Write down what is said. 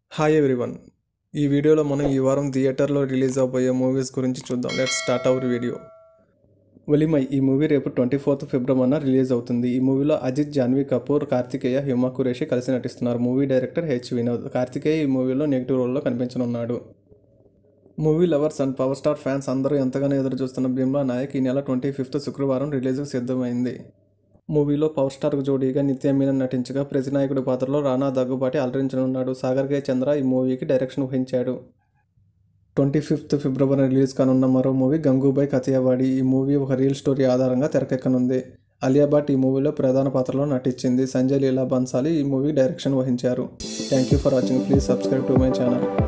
hi everyone ఈ వీడియోలో మనం ఈ వారం థియేటర్లో రిలీజ్ అవబోయే మూవీస్ గురించి చూద్దాం లెట్స్ స్టార్ట్ అవర్ వీడియో ఒలిమై ఈ మూవీ రేపు ట్వంటీ ఫోర్త్ ఫిబ్రవరిన రిలీజ్ అవుతుంది ఈ మూవీలో అజిత్ జాన్వీ కపూర్ కార్తికేయ హ్యూమా కురేషి కలిసి నటిస్తున్నారు movie director H Vinoth Karthikeya ఈ మూవీలో నెగిటివ్ రోల్లో కనిపించనున్నాడు movie lovers and power star fans అందరూ ఎంతగానో ఎదురు చూస్తున్న భీమ్లా నాయక్ ఈ నెల ట్వంటీ ఫిఫ్త్ శుక్రవారం రిలీజ్కు సిద్ధమైంది మూవీలో పవర్ స్టార్కు జోడీగా నిత్య మీనన్ నటించగా ప్రతినాయకుడి పాత్రలో రానా దగ్గుబాటి అలరించనున్నాడు సాగర్ కే చంద్ర ఈ మూవీకి డైరెక్షన్ వహించాడు ట్వంటీ ఫిఫ్త్ ఫిబ్రవరి రిలీజ్ కానున్న మరో మూవీ గంగూబాయ్ కతియావాడి ఈ మూవీ ఒక రియల్ స్టోరీ ఆధారంగా తెరకెక్కనుంది అలియా భట్ ఈ మూవీలో ప్రధాన పాత్రలో నటించింది సంజయ్ లీలా బన్సాలి ఈ మూవీ డైరెక్షన్ వహించారు thank you for watching please subscribe to my channel